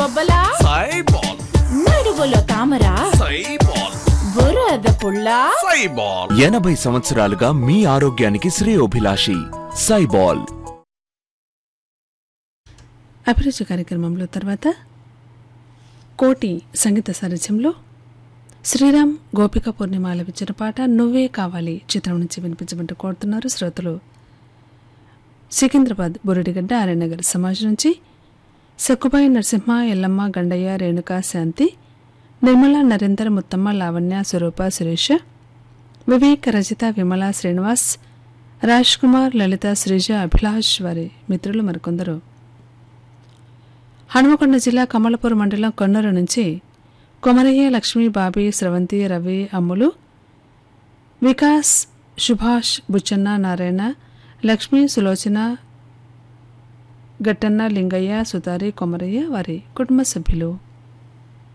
బొబ్బలా సైబాల్ నడువులో తామరా సైబాల్ బురద పుల్ల సైబాల్ ఎనభై సంవత్సరాలుగా మీ ఆరోగ్యానికి శ్రేయోభిలాషి సైబాల్ అభిరుచి కార్యక్రమంలో తర్వాత కోటి సంగీత సారథ్యంలో శ్రీరామ్ గోపిక పూర్ణిమ ఆలపించిన పాట నువ్వే కావాలి చిత్రం నుంచి వినిపించమంటూ కోరుతున్నారు శ్రోతలు సికింద్రాబాద్ బురుడిగడ్డ ఆర్యనగర్ సమాజ్ నుంచి సక్కుబాయి నరసింహ ఎల్లమ్మ గండయ్య రేణుక శాంతి నిర్మల నరేందర్ ముత్తమ్మ లావణ్య స్వరూప సురేష వివేక్ రజిత విమల శ్రీనివాస్ రాజ్ కుమార్ లలిత శ్రీజ అభిలాష్ వారి మిత్రులు మరికొందరు హనుమకొండ జిల్లా కమలపూర్ మండలం కొన్నూరు నుంచి కొమరయ్య లక్ష్మి బాబీ స్రవంతి రవి అమ్ములు వికాస్ సుభాష్ బుచ్చన్న నారాయణ లక్ష్మి సులోచన గట్టన్న లింగయ్య సుతారి కొమరయ్య వారి కుటుంబ సభ్యులు